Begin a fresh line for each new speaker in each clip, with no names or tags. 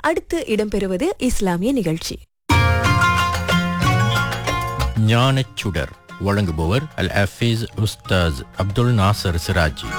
அடுத்து இடம்பெறுவது இஸ்லாமிய நிகழ்ச்சி
ஞானச் சுடர் வழங்குபவர் அல் ஹஃபீஸ் உஸ்தாஸ் அப்துல் நாசர் சிராஜி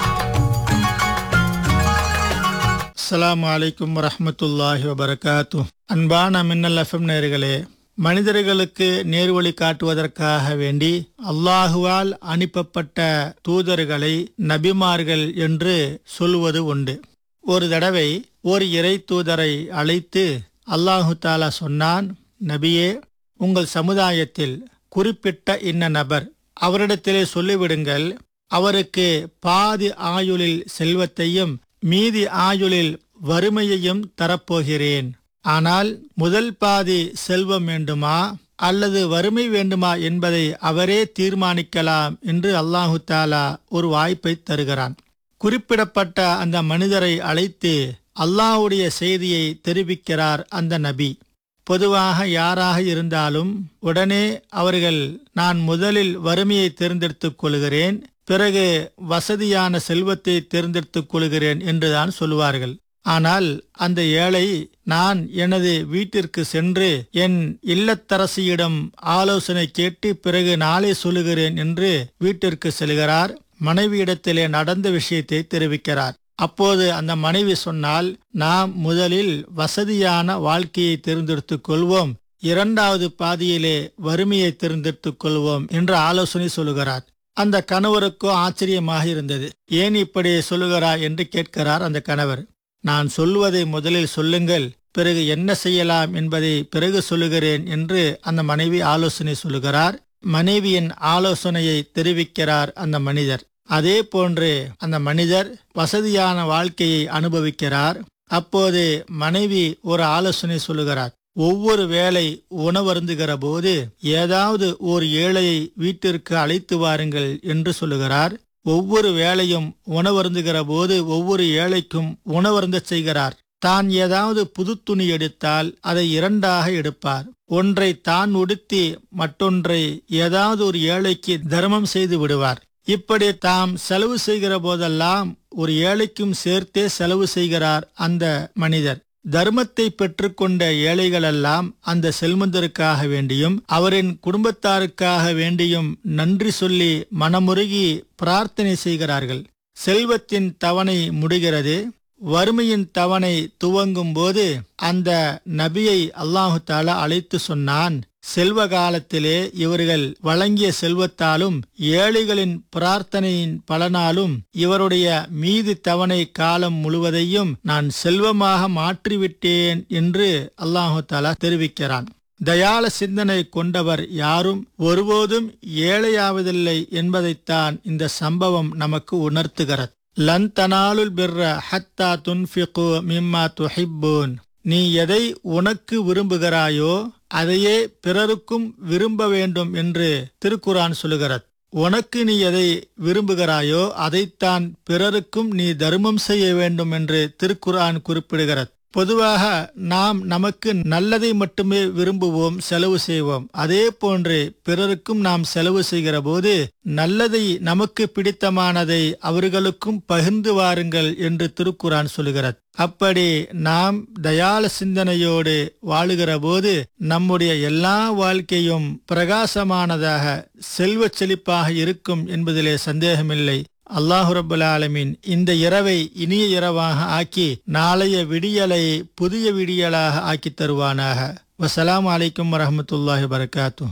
அஸ்ஸலாமு அலைக்கும் வரஹ்மத்துல்லாஹி வபரகாத்து அன்பான மின்னல் எஃப்எம் நேயர்களே மனிதர்களுக்கு நேர்வழி காட்டுவதற்காக வேண்டி அல்லாஹுவால் அனுப்பப்பட்ட தூதர்களை நபிமார்கள் என்று சொல்வது உண்டு ஒரு தடவை ஒரு இறை தூதரை அழைத்து அல்லாஹு தாலா சொன்னான் நபியே உங்கள் சமுதாயத்தில் குறிப்பிட்ட இன்ன நபர் அவரிடத்திலே சொல்லிவிடுங்கள் அவருக்கு பாதி ஆயுளில் செல்வத்தையும் மீதி ஆயுளில் வறுமையையும் தரப்போகிறேன் ஆனால் முதல் பாதி செல்வம் வேண்டுமா அல்லது வறுமை வேண்டுமா என்பதை அவரே தீர்மானிக்கலாம் என்று அல்லாஹு தாலா ஒரு வாய்ப்பை தருகிறான் குறிப்பிடப்பட்ட அந்த மனிதரை அழைத்து அல்லாஹ்வுடைய செய்தியை தெரிவிக்கிறார் அந்த நபி பொதுவாக யாராக இருந்தாலும் உடனே அவர்கள் நான் முதலில் வறுமையை தேர்ந்தெடுத்துக் கொள்கிறேன் பிறகு வசதியான செல்வத்தை தேர்ந்தெடுத்துக் கொள்கிறேன் என்றுதான் சொல்லுவார்கள் ஆனால் அந்த ஏழை நான் எனது வீட்டிற்கு சென்று என் இல்லத்தரசியிடம் ஆலோசனை கேட்டு பிறகு நாளை சொல்லுகிறேன் என்று வீட்டிற்கு செல்கிறார் மனைவியிடத்திலே நடந்த விஷயத்தை தெரிவிக்கிறார் அப்போது அந்த மனைவி சொன்னால் நாம் முதலில் வசதியான வாழ்க்கையை தேர்ந்தெடுத்துக் கொள்வோம் இரண்டாவது பாதியிலே வறுமையை தேர்ந்தெடுத்துக் கொள்வோம் என்று ஆலோசனை சொல்லுகிறார் அந்த கணவருக்கோ ஆச்சரியமாக இருந்தது ஏன் இப்படி சொல்லுகிறார் என்று கேட்கிறார் அந்த கணவர் நான் சொல்வதை முதலில் சொல்லுங்கள் பிறகு என்ன செய்யலாம் என்பதை பிறகு சொல்லுகிறேன் என்று அந்த மனைவி ஆலோசனை சொல்லுகிறார் மனைவியின் ஆலோசனையை தெரிவிக்கிறார் அந்த மனிதர் அதே போன்று அந்த மனிதர் வசதியான வாழ்க்கையை அனுபவிக்கிறார் அப்போது மனைவி ஒரு ஆலோசனை சொல்லுகிறார் ஒவ்வொரு வேளை உணவருந்துகிற போது ஏதாவது ஒரு ஏழையை வீட்டிற்கு அழைத்து வாருங்கள் என்று சொல்லுகிறார் ஒவ்வொரு வேளையும் உணவருந்துகிற போது ஒவ்வொரு ஏழைக்கும் உணவருந்த செய்கிறார் தான் ஏதாவது புது துணி எடுத்தால் அதை இரண்டாக எடுப்பார் ஒன்றை தான் உடுத்தி மற்றொன்றை ஏதாவது ஒரு ஏழைக்கு தர்மம் செய்து விடுவார் இப்படி தாம் செலவு செய்கிற போதெல்லாம் ஒரு ஏழைக்கும் சேர்த்தே செலவு செய்கிறார் அந்த மனிதர் தர்மத்தை பெற்றுக்கொண்ட ஏழைகளெல்லாம் அந்த செல்வந்தருக்காக வேண்டியும் அவரின் குடும்பத்தாருக்காக வேண்டியும் நன்றி சொல்லி மனமுருகி பிரார்த்தனை செய்கிறார்கள் செல்வத்தின் தவணை முடிகிறது வறுமையின் தவணை துவங்கும் போது அந்த நபியை அல்லாஹு தாலா அழைத்து சொன்னான் செல்வ காலத்திலே இவர்கள் வழங்கிய செல்வத்தாலும் ஏழைகளின் பிரார்த்தனையின் பலனாலும் இவருடைய மீதி தவணை காலம் முழுவதையும் நான் செல்வமாக மாற்றிவிட்டேன் என்று அல்லாஹு தாலா தெரிவிக்கிறான் தயால சிந்தனை கொண்டவர் யாரும் ஒருபோதும் ஏழையாவதில்லை என்பதைத்தான் இந்த சம்பவம் நமக்கு உணர்த்துகிறது லன் தனாலுல் பிர்ர ஹத்தா துன்ஃபிகு மிம்மா துஹிப்பூன் நீ எதை உனக்கு விரும்புகிறாயோ அதையே பிறருக்கும் விரும்ப வேண்டும் என்று திருக்குரான் சொல்லுகிறது உனக்கு நீ எதை விரும்புகிறாயோ அதைத்தான் பிறருக்கும் நீ தர்மம் செய்ய வேண்டும் என்று திருக்குரான் குறிப்பிடுகிறது பொதுவாக நாம் நமக்கு நல்லதை மட்டுமே விரும்புவோம் செலவு செய்வோம் அதே போன்று பிறருக்கும் நாம் செலவு செய்கிற போது நல்லதை நமக்கு பிடித்தமானதை அவர்களுக்கும் பகிர்ந்து வாருங்கள் என்று திருக்குரான் சொல்கிறது அப்படி நாம் தயால சிந்தனையோடு வாழுகிற போது நம்முடைய எல்லா வாழ்க்கையும் பிரகாசமானதாக செல்வ செழிப்பாக இருக்கும் என்பதிலே சந்தேகமில்லை அல்லாஹு ரபுல் ஆலமின் இந்த இரவை இனிய இரவாக ஆக்கி நாளைய விடியலை புதிய விடியலாக ஆக்கி தருவானாக வசலாம் அலைக்கும் வரமத்துல்லாஹி வரகாத்து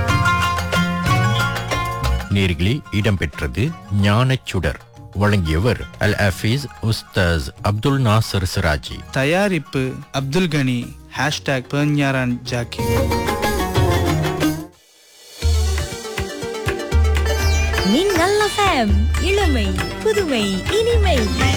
நேர்களே இடம்பெற்றது ஞானச் சுடர் வழங்கியவர் அல் ஹஃபீஸ் உஸ்தாஸ் அப்துல் நாசர் சிராஜி
தயாரிப்பு அப்துல் கனி ஹேஷ்டாக் பெர்ஞாரான் ஜாக்கி
மின்னல் எஃப்எம் இளமை புதுமை இனிமை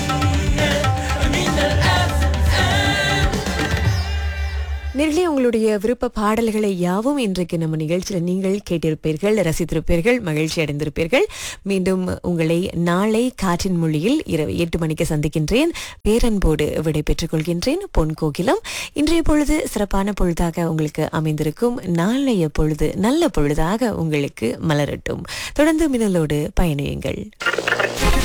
நேர்களே உங்களுடைய விருப்ப பாடல்களை யாவும் இன்றைக்கு நம்ம நிகழ்ச்சியில் நீங்கள் கேட்டிருப்பீர்கள் ரசித்திருப்பீர்கள் மகிழ்ச்சி அடைந்திருப்பீர்கள் மீண்டும் உங்களை நாளை காற்றின் மொழியில் இரவு எட்டு மணிக்கு சந்திக்கின்றேன் பேரன்போடு விடை பெற்றுக் கொள்கின்றேன் பொன் கோகிலம் இன்றைய பொழுது சிறப்பான பொழுதாக உங்களுக்கு அமைந்திருக்கும் நாளைய பொழுது நல்ல பொழுதாக உங்களுக்கு மலரட்டும் தொடர்ந்து மின்னலோடு பயணியுங்கள்